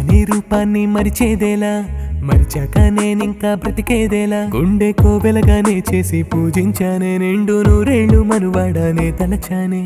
నీ రూపాన్ని మరిచేదేలా మరిచాక నేనింకా బ్రతికేదేలా గుండె కోవెలగానే చేసి పూజించానే నిండు నూరేళ్ళు మనువాడానే తలచానే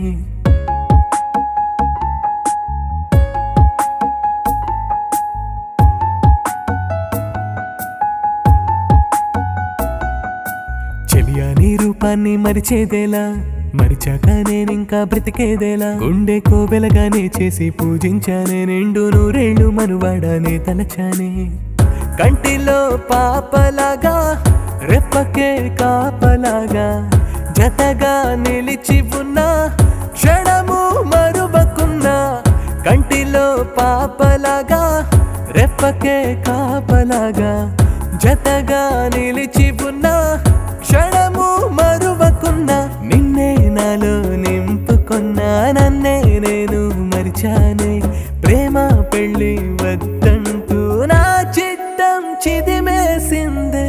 చెలియా నీ రూపాన్ని మరిచేదేలా మరిచాక నేనింకా బ్రతికేదేలా గుండె కోవెలగానే చేసి పూజించానే నిండు నూరేళ్ళు మనువాడానే తలచానే కంటిలో పాపలాగా రెప్పకే కాపలాగా జతగా నిలిచి ఉన్న క్షణము మరువకున్నా కంటిలో పాపలాగా రెప్పకే కాపలాగా జతగా నిలిచి ఉన్న క్షణము మరువకున్నా నిన్నే నాలో నింపుకున్నా నన్నే నేను మరిచానే ప్రేమ పెళ్ళి వద్దంటూ నా చిత్తం చిదిమేసిందే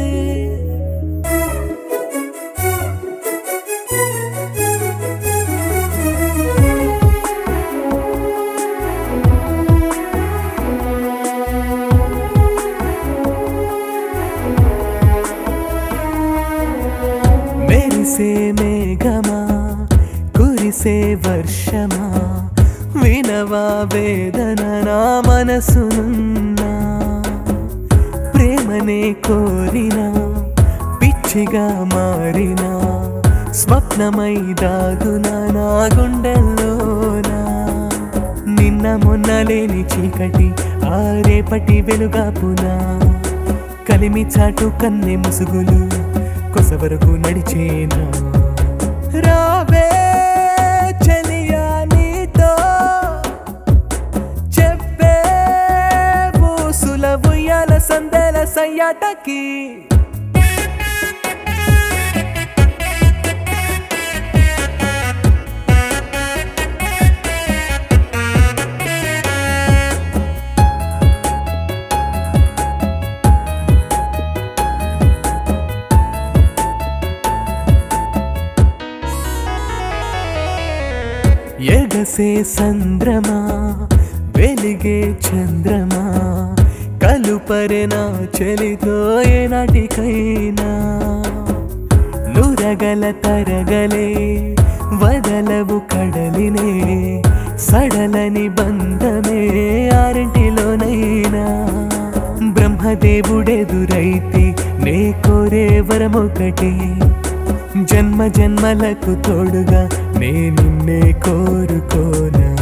మెరిసే మేఘమా కురిసే వర్షమా వినవా వేదన నా మనసునున్నా ప్రేమనే కోరినా పిచ్చిగా మారినా స్వప్నమై దాగునా నా గుండెల్లోనా నిన్న మొన్న లేని చీకటి ఆ రేపటి వెలుగాపునా కలిమి చాటు కన్నె ముసుగులు కొస వరకు నడిచేనా రావే చెలియా నీతో చెప్పే ఊసుల ఉయ్యాల సందెల సయ్యాటకి ఎగసే సంద్రమా వెలిగే చంద్రమా కలుపరెనా చెలితో ఏనాటికైనా నురగల తరగలే వదలవు కడలినే సడలని బంధమే ఆరింటిలోనైనా బ్రహ్మదేవుడెదురైతే నే కోరే వరమొకటి జన్మ జన్మలకు తోడుగా నే నిన్నే కోరుకోనా